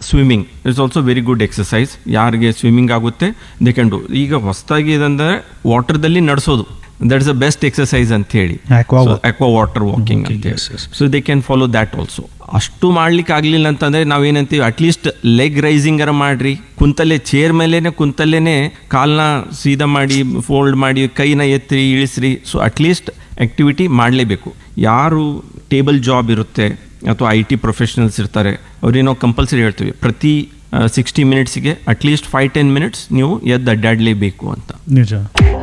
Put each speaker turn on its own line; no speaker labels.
Swimming it's also very good exercise ಯಾರಿಗೆ swimming ಆಗುತ್ತೆ they can do ಈಗ ಹೊಸದಾಗಿ ಇದಂದ್ರೆ ವಾಟರ್ದಲ್ಲಿ ನಡೆಸೋದು that is the best exercise ಅಂತ ಹೇಳಿ
Aqua walk.
Aqua water walking ಅಂತ
yes,
ಹೇಳಿ so they can follow that also ಅಷ್ಟು ಮಾಡ್ಲಿಕ್ಕೆ ಆಗ್ಲಿಲ್ಲ ಅಂತಂದ್ರೆ ನಾವೇನಂತೀವಿ ಅಟ್ಲೀಸ್ಟ್ ಲೆಗ್ ರೈಸಿಂಗ್ ಅರ ಮಾಡ್ರಿ ಕುಂತಲ್ಲೇ ಚೇರ್ ಮೇಲೇನೆ ಕುಂತಲ್ಲೇನೆ ಕಾಲ್ನ ಸೀದಾ ಮಾಡಿ ಫೋಲ್ಡ್ ಮಾಡಿ ಕೈನ ಎತ್ತಿ ಇಳಿಸ್ರಿ ಸೊ ಅಟ್ಲೀಸ್ಟ್ ಆಕ್ಟಿವಿಟಿ ಮಾಡಲೇಬೇಕು ಯಾರು ಟೇಬಲ್ ಜಾಬ್ ಇರುತ್ತೆ ಅಥವಾ ಐ ಟಿ ಪ್ರೊಫೆಷನಲ್ಸ್ ಇರ್ತಾರೆ ಅವ್ರಿಗೆ ನಾವು ಕಂಪಲ್ಸರಿ ಹೇಳ್ತೀವಿ ಪ್ರತಿ ಸಿಕ್ಸ್ಟಿ ಮಿನಿಟ್ಸಿಗೆ ಅಟ್ಲೀಸ್ಟ್ ಫೈವ್ ಟೆನ್ ಮಿನಿಟ್ಸ್ ನೀವು ಎದ್ದು ಅಡ್ಡಾಡಲೇಬೇಕು ಅಂತ
ನಿಜ